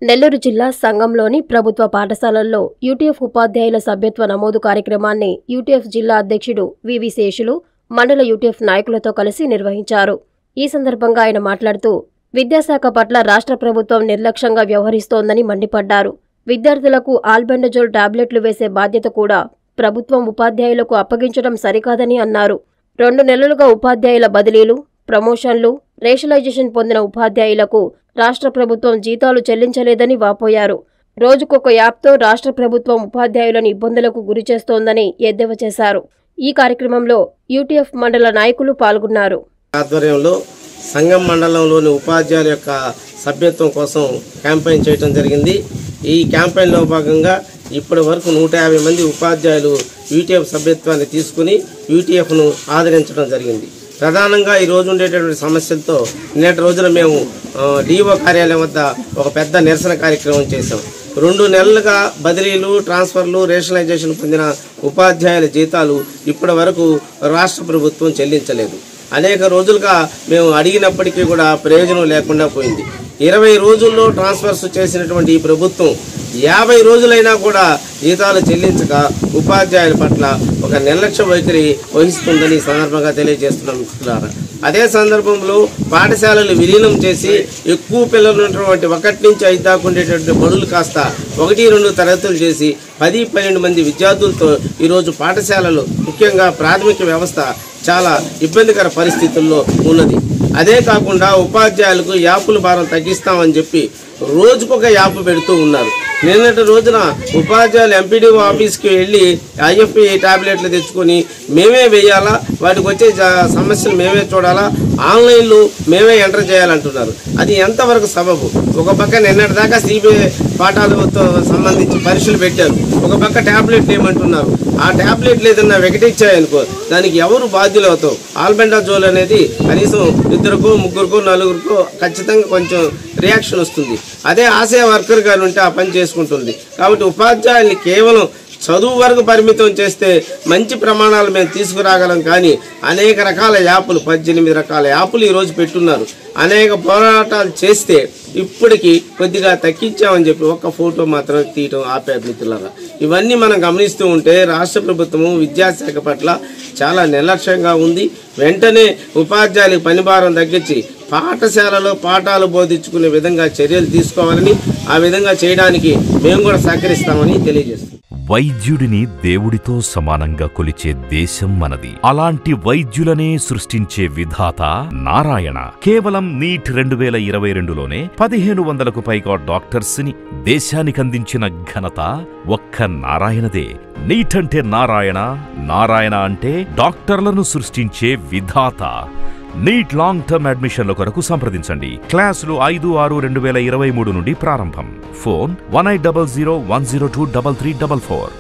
నెల్లూరు జిల్లా సంఘంలోని ప్రభుత్వ పాఠశాలల్లో యూటీఎఫ్ ఉపాధ్యాయుల సభ్యత్వ నమోదు కార్యక్రమాన్ని యూటీఎఫ్ జిల్లా అధ్యక్షుడు వివి శేషులు మండల యూటీఎఫ్ నాయకులతో కలిసి నిర్వహించారు ఈ సందర్భంగా ఆయన మాట్లాడుతూ విద్యాశాఖ పట్ల రాష్ట్ర ప్రభుత్వం నిర్లక్ష్యంగా వ్యవహరిస్తోందని మండిపడ్డారు విద్యార్థులకు ఆల్బెండజోల్ టాబ్లెట్లు వేసే బాధ్యత కూడా ప్రభుత్వం ఉపాధ్యాయులకు అప్పగించడం సరికాదని అన్నారు రెండు నెలలుగా ఉపాధ్యాయుల బదిలీలు ప్రమోషన్లు రేషనలైజేషన్ పొందిన ఉపాధ్యాయులకు రాష్ట్ర ప్రభుత్వం జీతాలు చెల్లించలేదని వాపోయారు రోజుకొక యాప్తో రాష్ట్ర ప్రభుత్వం ఉపాధ్యాయులను ఇబ్బందులకు గురిచేస్తోందని ఎద్దేవా చేశారు ఈ కార్యక్రమంలో యూటీఎఫ్ మండల నాయకులు పాల్గొన్నారు ఆధ్వర్యంలో సంఘం మండలంలోని ఉపాధ్యాయుల యొక్క సభ్యత్వం కోసం క్యాంపెయిన్ చేయడం జరిగింది ఈ క్యాంపెయిన్లో భాగంగా ఇప్పటి వరకు నూట యాభై మంది ఉపాధ్యాయులు యూటీఎఫ్ సభ్యత్వాన్ని తీసుకుని యూటీఎఫ్ను ఆదరించడం జరిగింది ప్రధానంగా ఈ రోజు ఉండేటటువంటి సమస్యలతో నిన్నటి రోజున మేము డిఓ కార్యాలయం వద్ద ఒక పెద్ద నిరసన కార్యక్రమం చేశాం రెండు నెలలుగా బదిలీలు ట్రాన్స్ఫర్లు రేషనలైజేషన్ పొందిన ఉపాధ్యాయుల జీతాలు ఇప్పటి వరకు రాష్ట్ర ప్రభుత్వం చెల్లించలేదు అనేక రోజులుగా మేము అడిగినప్పటికీ కూడా ప్రయోజనం లేకుండా పోయింది ఇరవై రోజుల్లో ట్రాన్స్ఫర్స్ చేసినటువంటి ఈ ప్రభుత్వం యాభై రోజులైనా కూడా జీతాలు చెల్లించక ఉపాధ్యాయుల పట్ల ఒక నిర్లక్ష్య వైఖరి వహిస్తుందని ఈ సందర్భంగా తెలియజేస్తున్నాం మిత్రులారా అదే సందర్భంలో పాఠశాలలు విలీనం చేసి ఎక్కువ పిల్లలు ఉన్నటువంటి ఒకటి నుంచి ఐదు దాకా ఉండేటటువంటి బడులు కాస్త ఒకటి రెండు తరగతులు చేసి పది పన్నెండు మంది విద్యార్థులతో ఈరోజు పాఠశాలలు ముఖ్యంగా ప్రాథమిక వ్యవస్థ చాలా ఇబ్బందికర పరిస్థితుల్లో ఉన్నది అదే కాకుండా ఉపాధ్యాయులకు యాపుల భారం తగ్గిస్తామని చెప్పి రోజుకొక యాప్ పెడుతూ ఉన్నారు నిన్నటి రోజున ఉపాధ్యాయులు ఎంపీడీఓ ఆఫీస్కి వెళ్ళి ఐఎఫ్పి టాబ్లెట్లు తెచ్చుకొని మేమే వేయాలా వాటికి వచ్చే జా- సమస్యలు మేమే చూడాలా ఆన్లైన్లో మేమే ఎంటర్ చేయాలంటున్నారు అది ఎంతవరకు సబబు ఒక పక్క నిన్నటి దాకా సిబిఐ పాఠాలతో సంబంధించి పరీక్షలు పెట్టారు ఒక పక్క టాబ్లెట్లు ఏమంటున్నారు ఆ టాబ్లెట్లు ఏదన్నా వెకటిచ్చాయనుకో దానికి ఎవరు బాధ్యులు అవుతావు ఆల్బెండాజోల్ అనేది కనీసం ఇద్దరికో ముగ్గురికో నలుగురికో ఖచ్చితంగా కొంచెం రియాక్షన్ వస్తుంది అదే ఆశయ వర్కర్ గారు ఉంటే ఆ పని చేసుకుంటుంది కాబట్టి ఉపాధ్యాయుల్ని కేవలం చదువు వరకు పరిమితం చేస్తే మంచి ప్రమాణాలు మేము తీసుకురాగలం కానీ అనేక రకాల యాప్లు పద్దెనిమిది రకాల యాప్లు ఈరోజు పెట్టున్నారు అనేక పోరాటాలు చేస్తే ఇప్పటికి కొద్దిగా తగ్గించామని చెప్పి ఒక్క ఫోటో మాత్రం తీయటం ఆపారు మిత్రులారా ఇవన్నీ మనం గమనిస్తూ ఉంటే రాష్ట్ర ప్రభుత్వము విద్యాశాఖ పట్ల చాలా నిర్లక్ష్యంగా ఉంది వెంటనే ఉపాధ్యాయులకు పనిభారం తగ్గించి పాఠశాలలో పాఠాలు బోధించుకునే విధంగా చర్యలు తీసుకోవాలని ఆ విధంగా చేయడానికి మేము కూడా సహకరిస్తామని తెలియజేస్తున్నాం వైద్యుడిని దేవుడితో సమానంగా కొలిచే దేశం మనది అలాంటి వైద్యులనే సృష్టించే విధాత నారాయణ కేవలం నీట్ రెండు వేల ఇరవై రెండులోనే పదిహేను వందలకు పైగా డాక్టర్స్ ని దేశానికి అందించిన ఘనత ఒక్క నారాయణదే నీట్ అంటే నారాయణ నారాయణ అంటే డాక్టర్లను సృష్టించే విధాత నీట్ లాంగ్ టర్మ్ అడ్మిషన్ల కొరకు సంప్రదించండి క్లాసులు ఐదు ఆరు రెండు వేల ఇరవై మూడు నుండి ప్రారంభం phone one eight double zero one zero two double three double four